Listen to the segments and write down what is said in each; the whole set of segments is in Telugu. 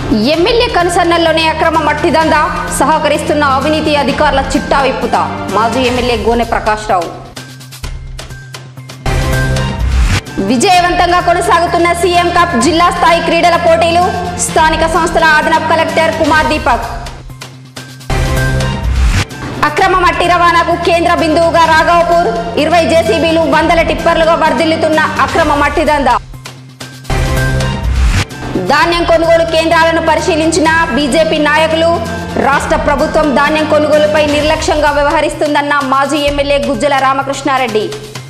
ఎమ్మెల్యే కనుసన్నల్లోనే అక్రమ మట్టి దందా సహకరిస్తున్న అవినీతి అధికారుల చిట్టా విప్పుత మాజీ ఎమ్మెల్యే గోనె ప్రకాష్ రావు విజయవంతంగా కొనసాగుతున్న సీఎం కప్ జిల్లా స్థాయి క్రీడల పోటీలు స్థానిక సంస్థల అదనపు కలెక్టర్ కుమార్ దీపక్ అక్రమ మట్టి రవాణాకు కేంద్ర బిందువుగా రాఘవపూర్ ఇరవై జేసీబీలు వందల టిప్పర్లుగా వర్ధిల్లుతున్న అక్రమ మట్టి దందా ధాన్యం కొనుగోలు కేంద్రాలను పరిశీలించిన బీజేపీ నాయకులు రాష్ట్ర ప్రభుత్వం ధాన్యం కొనుగోలుపై నిర్లక్ష్యంగా వ్యవహరిస్తుందన్న మాజీ ఎమ్మెల్యే గుజ్జల రామకృష్ణారెడ్డి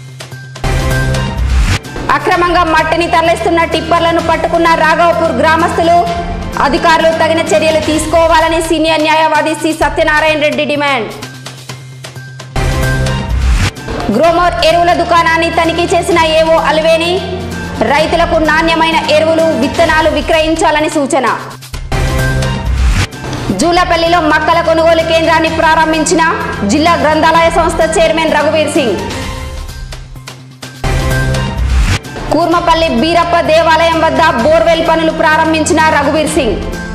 అక్రమంగా మట్టిని తరలిస్తున్న టిప్పర్లను పట్టుకున్న రాఘవపూర్ గ్రామస్తులు అధికారులు తగిన చర్యలు తీసుకోవాలని సీనియర్ న్యాయవాది సి సత్యనారాయణ రెడ్డి డిమాండ్ గ్రోమోర్ ఎరువుల దుకాణాన్ని తనిఖీ చేసిన ఏవో అలివేని రైతులకు నాణ్యమైన ఎరువులు విత్తనాలు విక్రయించాలని సూచన జూలపల్లిలో మక్కల కొనుగోలు కేంద్రాన్ని ప్రారంభించిన జిల్లా గ్రంథాలయ సంస్థ చైర్మన్ రఘువీర్ సింగ్ కూర్మపల్లి బీరప్ప దేవాలయం వద్ద బోర్వెల్ పనులు ప్రారంభించిన రఘువీర్ సింగ్